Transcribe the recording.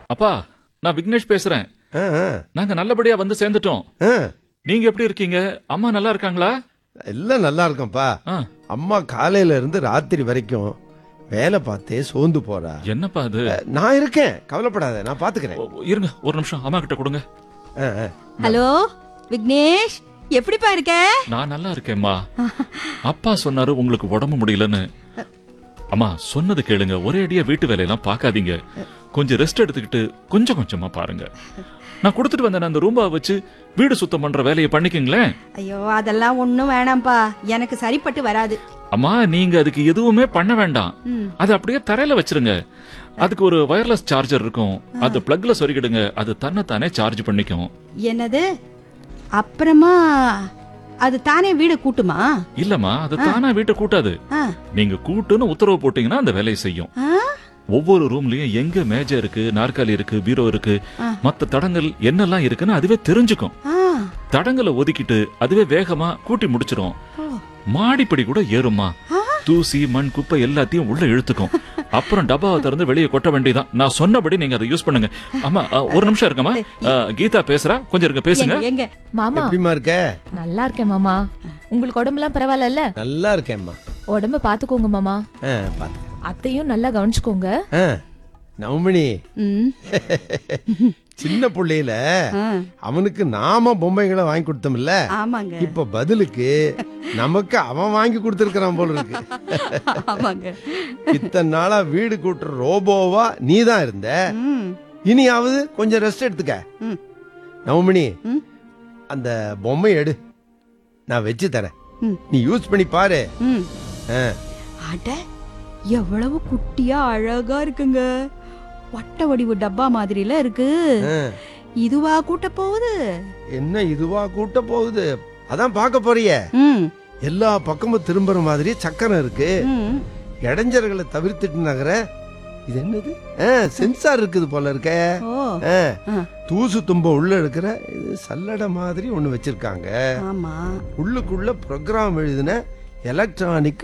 அப்பா நான் விக்னேஷ் பேசுறேன் ஆ, ஆ, நாங்க நல்லபடியா வந்து சேர்ந்துட்டோம் ஆ. நீங்க எப்படி இருக்கீங்க அம்மா நல்லா இருக்காங்களா எல்லாம் நல்லா இருக்கேன்ப்பா ஆ, அம்மா காலையில இருந்து ராத்திரி வரைக்கும் வேலை பார்த்தே சோர்ந்து போறா என்னப்பா அது அஹ், நான் இருக்கேன் கவலைப்படாத நான் பாத்துக்கிறேன் ஓ, இருங்க ஒரு நிமிஷம் அம்மா கிட்ட கொடுங்க ஆ, ஆ. ஹலோ விக்னேஷ் எப்படிப்பா இருக்க நான் நல்லா இருக்கேம்மா அப்பா சொன்னாரு உங்களுக்கு உடம்பு முடியலன்னு அம்மா சொன்னது கேளுங்க ஒரே அடியா வீட்டு வேலையெல்லாம் பார்க்காதீங்க கொஞ்சம் ரெஸ்ட் எடுத்துக்கிட்டு கொஞ்சம் கொஞ்சமா பாருங்க நான் கொடுத்துட்டு வந்தேன் அந்த ரூம்பா வச்சு வீடு சுத்தம் பண்ற வேலையை பண்ணிக்கங்களேன் ஐயோ அதெல்லாம் ஒண்ணும் வேணாம்ப்பா எனக்கு சரிப்பட்டு வராது அம்மா நீங்க அதுக்கு எதுவுமே பண்ண வேண்டாம் ம். அது அப்படியே தரையில வச்சிருங்க அதுக்கு ஒரு வயர்லெஸ் சார்ஜர் இருக்கும் அது பிளக்ல சொருகிடுங்க அது தன்னைத்தானே சார்ஜ் பண்ணிக்கும் என்னது அப்புறமா அது தானே வீடு கூட்டுமா இல்லம்மா அது தானா வீட்டை கூட்டாது ஆ. நீங்க கூட்டுன்னு உத்தரவு போட்டீங்கன்னா அந்த வேலையை செய்யும் ஆ? ஒவ்வொரு ரூம்லயும் எங்க மேஜை இருக்கு நாற்காலி இருக்கு பீரோ இருக்கு ஆ. மத்த தடங்கள் என்னெல்லாம் இருக்குன்னு அதுவே தெரிஞ்சுக்கும் ஆ. தடங்களை ஒதுக்கிட்டு அதுவே வேகமா கூட்டி முடிச்சிரும் ஓ. மாடிப்படி கூட ஏறும்மா தூசி மண் குப்பை எல்லாத்தையும் உள்ள இழுத்துக்கும் அப்புறம் டப்பாவை திறந்து வெளியே கொட்ட வேண்டியதான் நான் சொன்னபடி நீங்க அதை யூஸ் பண்ணுங்க ஆமா அ, ஒரு நிமிஷம் இருக்கமா கீதா பேசுறா கொஞ்சம் இருக்க பேசுங்க எங்க, எங்க மாமா எப்படிம்மா இருக்க நல்லா இருக்கேன் மாமா உங்களுக்கு உடம்புலாம் பரவாயில்லல்ல நல்லா இருக்கேன்மா உடம்ப பாத்துக்கோங்க மாமா ஆ, பாத்துக்கிறேன் அத்தையும் நல்லா கவனிச்சுக்கோங்க ஆ, நவமணி ம். சின்ன புள்ளையில ஆ. அவனுக்கு நாம பொம்மைகளை வாங்கி கொடுத்தோம்ல ஆமாங்க இப்ப பதிலுக்கு நமக்கு அவன் வாங்கி கொடுத்திருக்கிறான் போல இருக்கு ஆமாங்க இத்தனை நாளா வீடு கூட்டுற ரோபோவா நீ தான் இருந்த ம். இனியாவது கொஞ்சம் ரெஸ்ட் எடுத்துக்க ம். நவமணி ம். அந்த பொம்மை எடு நான் வச்சு தரேன் ம். நீ யூஸ் பண்ணி பாரு ம். ஆ. அட எவ்வளவு குட்டியா அழகா இருக்குங்க வட்ட வடிவு டப்பா மாதிரில இருக்கு ஆ. இதுவா கூட்ட போகுது என்ன இதுவா கூட்ட போகுது அதான் பார்க்க போறியே ம். எல்லா பக்கமும் திரும்புற மாதிரி சக்கரம் இருக்கு ம். இடைஞ்சல்களை தவிர்த்துட்டு நகர இது என்னது ஆ, சென்சார் இருக்குது போல இருக்க ஓ ஆ, ஆ. தூசு தும்ப உள்ள இருக்கிற இது சல்லடை மாதிரி ஒண்ணு வச்சிருக்காங்க ஆமா உள்ளுக்குள்ள ப்ரோக்ராம் எழுதின எலக்ட்ரானிக்